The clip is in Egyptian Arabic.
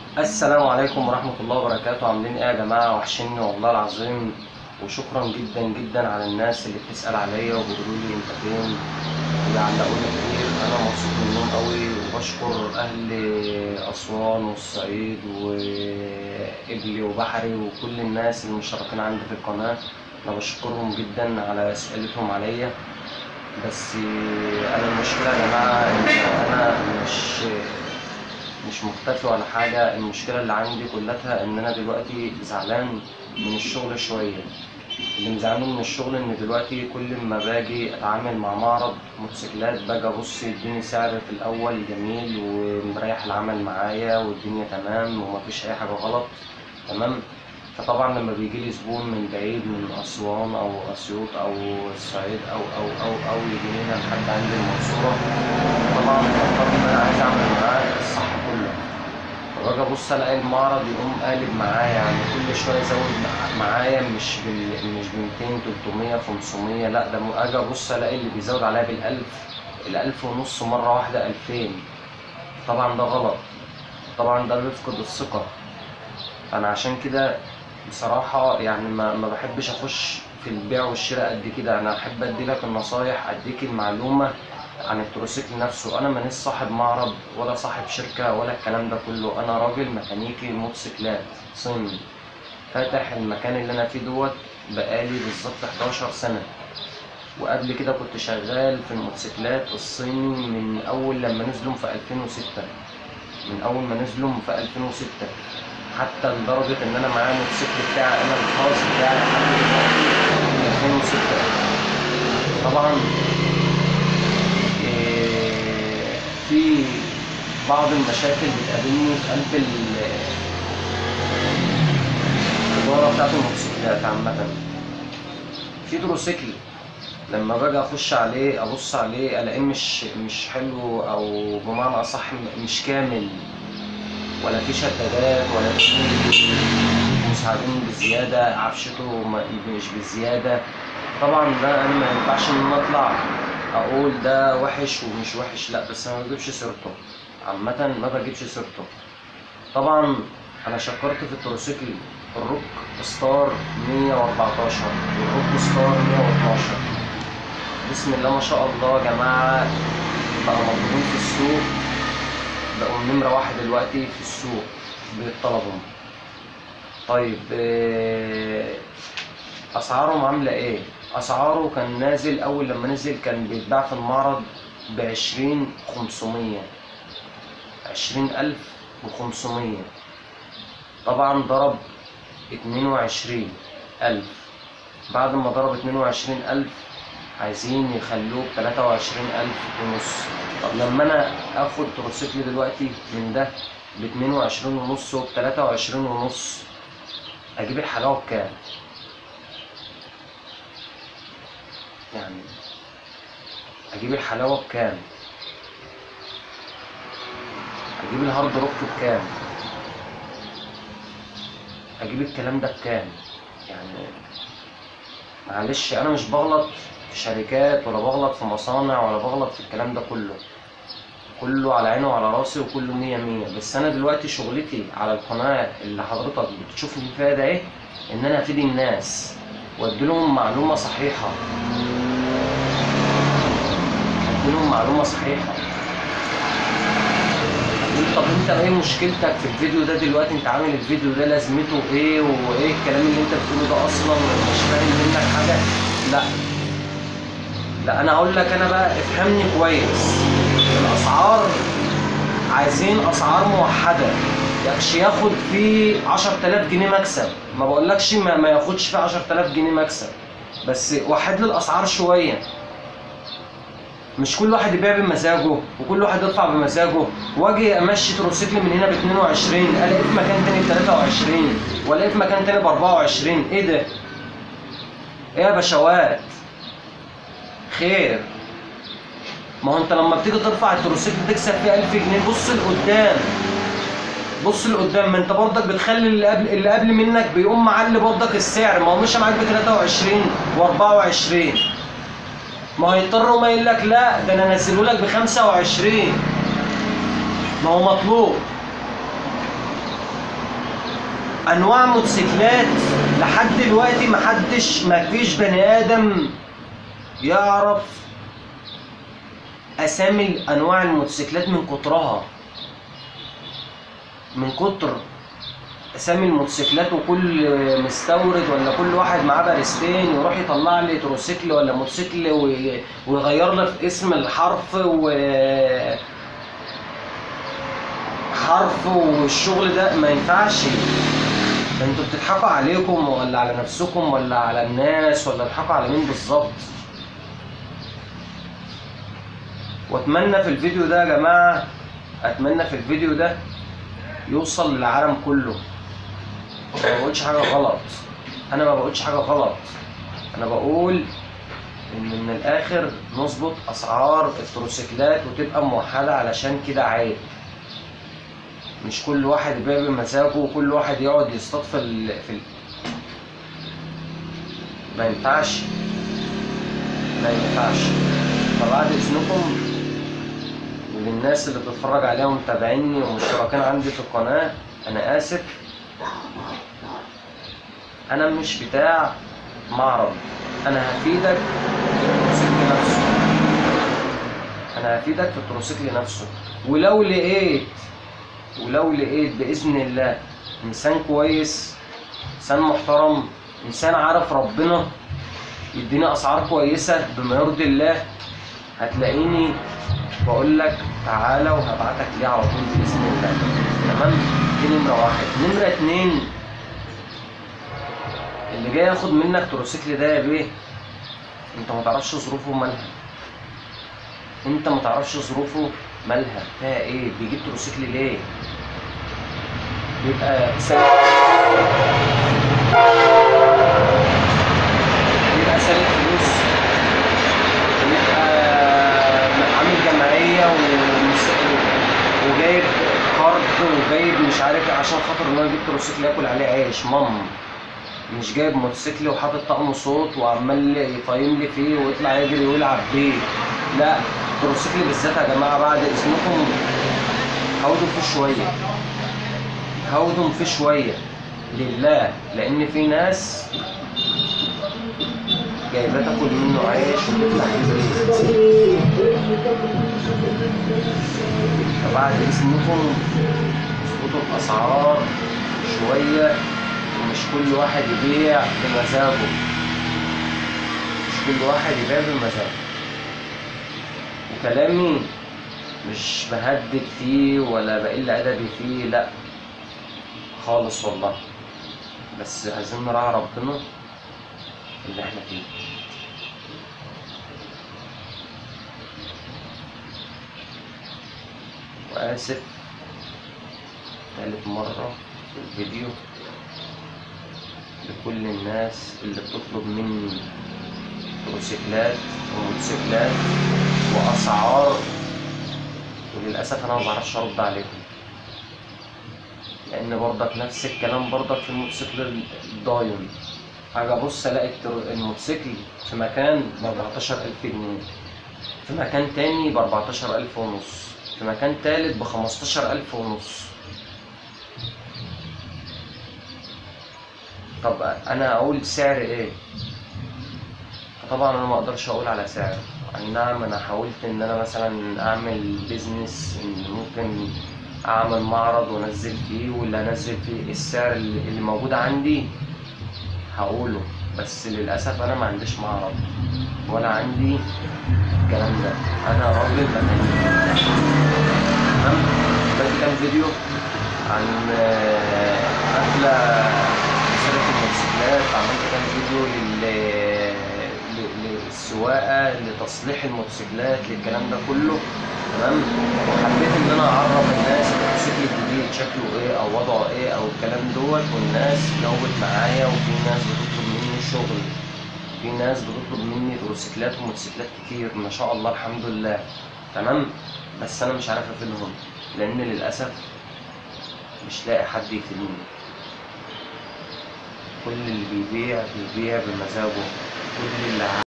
السلام عليكم ورحمة الله وبركاته عاملين ايه يا جماعة وحشني والله العظيم وشكرا جدا جدا على الناس اللي بتسأل عليا وبيقولوا لي انت فين ويعلقوا لي كتير انا مبسوط منهم قوي وبشكر اهل اسوان والصعيد وقبلي وبحري وكل الناس اللي مشتركين عندي في القناة انا بشكرهم جدا على اسئلتهم عليا بس انا المشكلة يا جماعة ان انا مش مش مختفي ولا حاجة المشكلة اللي عندي كلها إن أنا دلوقتي زعلان من الشغل شوية اللي مزعلني من الشغل إن دلوقتي كل ما باجي أتعامل مع معرض موتوسيكلات باجي أبص يديني سعر في الأول جميل ومريح العمل معايا والدنيا تمام ومفيش أي حاجة غلط تمام فطبعا لما بيجي لي زبون من بعيد من أسوان أو أسيوط أو الصعيد أو أو أو أو يجي لنا لحد عندي المنصورة طبعا بضطر إن أنا عايز أعمل معاه الصح كله فباجي ابص الاقي المعرض يقوم قالب معايا يعني كل شويه يزود مع- معايا مش بال مش ب 200 300 500 لا ده م- اجي ابص الاقي اللي بيزود عليا بالالف الالف ونص مره واحده 2000 طبعا ده غلط طبعا ده بيفقد الثقه انا عشان كده بصراحه يعني ما, ما بحبش اخش في البيع والشراء قد كده انا احب ادي لك النصايح اديك المعلومه عن التروسيكل نفسه انا مانيش صاحب معرض ولا صاحب شركه ولا الكلام ده كله انا راجل ميكانيكي موتوسيكلات صيني فاتح المكان اللي انا فيه دوت بقالي بالظبط 11 سنه وقبل كده كنت شغال في الموتوسيكلات الصيني من اول لما نزلوا في 2006 من اول ما نزلوا في 2006 حتى لدرجه ان انا معايا الموتوسيكل بتاعي انا الخاص بتاعي لحد دلوقتي من 2006 طبعا إيه، في بعض المشاكل بتقابلني في قلب ال- الإدارة بتاعت الموتوسيكلات عامة في تروسيكل لما باجي اخش عليه ابص عليه الاقيه مش مش حلو او بمعنى اصح مش كامل ولا في شدادات ولا في مساعدين بزياده عفشته ما- مش بزياده طبعا ده انا ما ينفعش ان انا اطلع اقول ده وحش ومش وحش لا بس انا ما بجيبش سيرته عامه ما بجيبش سيرته طبعا انا شكرت في التروسيكل الروك ستار 114 والروك ستار 112 بسم الله ما شاء الله يا جماعه بقى مطلوبين في السوق بقوا نمرة واحد دلوقتي في السوق بيطلبهم طيب آه، أسعارهم عاملة إيه؟ أسعاره كان نازل أول لما نزل كان بيتباع في المعرض بعشرين خمسمية عشرين ألف وخمسمية طبعا ضرب اتنين وعشرين ألف بعد ما ضرب اتنين وعشرين ألف عايزين يخلوه بتلاتة وعشرين ألف ونص طب لما أنا آخد تروسيكل دلوقتي من ده باتنين وعشرين ونص وبتلاتة وعشرين ونص أجيب الحلاوة بكام؟ يعني أجيب الحلاوة بكام؟ أجيب الهارد روك بكام؟ أجيب الكلام ده بكام؟ يعني معلش انا مش بغلط في شركات ولا بغلط في مصانع ولا بغلط في الكلام ده كله كله على عيني وعلى راسي وكله مية مية بس انا دلوقتي شغلتي على القناة اللي حضرتك بتشوفني فيها ده ايه ان انا افيد الناس واديلهم معلومة صحيحة اديلهم معلومة صحيحة قول طب انت ايه مشكلتك في الفيديو ده دلوقتي انت عامل الفيديو ده لازمته ايه وايه الكلام اللي انت بتقوله ده اصلا مش فاهم منك حاجه لا لا انا هقول لك انا بقى افهمني كويس الاسعار عايزين اسعار موحده يكش ياخد فيه 10000 جنيه مكسب ما بقولكش ما, ما ياخدش فيه 10000 جنيه مكسب بس وحد لي الاسعار شويه مش كل واحد يبيع بمزاجه وكل واحد يدفع بمزاجه واجي امشي تروسيكل من هنا ب 22 الاقي في مكان تاني ب 23 والاقي في مكان تاني ب 24 ايه ده؟ ايه يا بشوات؟ خير ما هو انت لما بتيجي ترفع التروسيكل تكسب فيه 1000 جنيه بص لقدام بص لقدام ما انت برضك بتخلي اللي قبل اللي قبل منك بيقوم معلي برضك السعر ما هو مش معاك ب 23 و24 ما هو يضطر ما يقول لك لا ده انا انزله لك ب 25 ما هو مطلوب انواع موتوسيكلات لحد دلوقتي محدش مفيش بني ادم يعرف اسامي انواع الموتوسيكلات من كترها من كتر اسامي الموتوسيكلات وكل مستورد ولا كل واحد معاه بارستين يروح يطلع لي تروسيكل ولا موتوسيكل وي- ويغير لي في اسم الحرف و حرف والشغل ده ما ينفعش ده انتوا بتضحكوا عليكم ولا على نفسكم ولا على الناس ولا بتضحكوا على مين بالظبط واتمنى في الفيديو ده يا جماعه اتمنى في الفيديو ده يوصل للعالم كله انا ما بقولش حاجه غلط انا ما بقولش حاجه غلط انا بقول ان من الاخر نظبط اسعار التروسيكلات وتبقى موحده علشان كده عيب مش كل واحد يبيع بمزاجه وكل واحد يقعد يصطاد في ال... في ال... ما ينفعش ما ينفعش فبعد اذنكم وللناس اللي بتتفرج عليها ومتابعيني ومشتركين عندي في القناة أنا آسف أنا مش بتاع معرض أنا هفيدك في التروسيكل نفسه أنا هفيدك في التروسيكل نفسه ولو لقيت ولو لقيت بإذن الله إنسان كويس إنسان محترم إنسان عارف ربنا يديني أسعار كويسة بما يرضي الله هتلاقيني بقول لك تعالى وهبعتك ليه على طول باذن الله تمام دي نمره واحد نمره اتنين اللي جاي ياخد منك تروسيكل ده يا بيه انت ما تعرفش ظروفه مالها انت ما تعرفش ظروفه مالها فيها ايه بيجيب تروسيكل ليه بيبقى سالك بيبقى سالك فلوس بيبقى عامل جمعية ومس- وجايب كارد وجايب مش عارف ايه عشان خاطر ان هو يجيب تروسيكل ياكل عليه عيش مام مش جايب موتوسيكل وحاطط طقم صوت وعمال يفايم لي فيه ويطلع يجري ويلعب بيه لا التروسيكل بالذات يا جماعه بعد اذنكم هودوا فيه شويه هودوا فيه شويه لله لان في ناس جايباه تاكل منه عيش وتطلع البيت فبعد اذنكم اظبطوا الاسعار شويه ومش كل واحد يبيع بمزاجه مش كل واحد يبيع بمزاجه وكلامي مش بهدد فيه ولا بقل ادبي فيه لا خالص والله بس عايزين نراعي ربنا اللي احنا فيه وآسف تالت مرة في الفيديو لكل الناس اللي بتطلب مني موتوسيكلات وموتوسيكلات وأسعار وللأسف أنا ما بعرفش أرد عليهم لأن برضك نفس الكلام برضك في الموتوسيكل الدايون أجي أبص ألاقي التر- الموتوسيكل في مكان ب 14000 جنيه في مكان تاني ب 14000 ونص في مكان تالت ب 15000 ونص طب انا اقول سعر ايه طبعا انا ما اقدرش اقول على سعر اي نعم انا حاولت ان انا مثلا اعمل بيزنس ان ممكن اعمل معرض وانزل فيه واللي انزل فيه السعر اللي اللي موجود عندي هقوله بس للاسف انا ما عنديش معرض ولا عندي الكلام ده انا راجل مكاني تمام عملت كام فيديو عن آه، حفلة سيرة الموتوسيكلات عملت كام فيديو لل ل- للسواقة لتصليح الموتوسيكلات للكلام ده كله تمام وحبيت ان انا اعرف الناس الموتوسيكل الجديد شكله ايه او وضعه ايه او الكلام دوت والناس جاوبت معايا وفي ناس بتطلب مني شغل في ناس بتطلب مني تروسيكلات وموتوسيكلات كتير ما شاء الله الحمد لله تمام بس انا مش عارف افيدهم لان للاسف مش لاقي حد يفيدني كل اللي بيبيع بيبيع بمزاجه كل اللي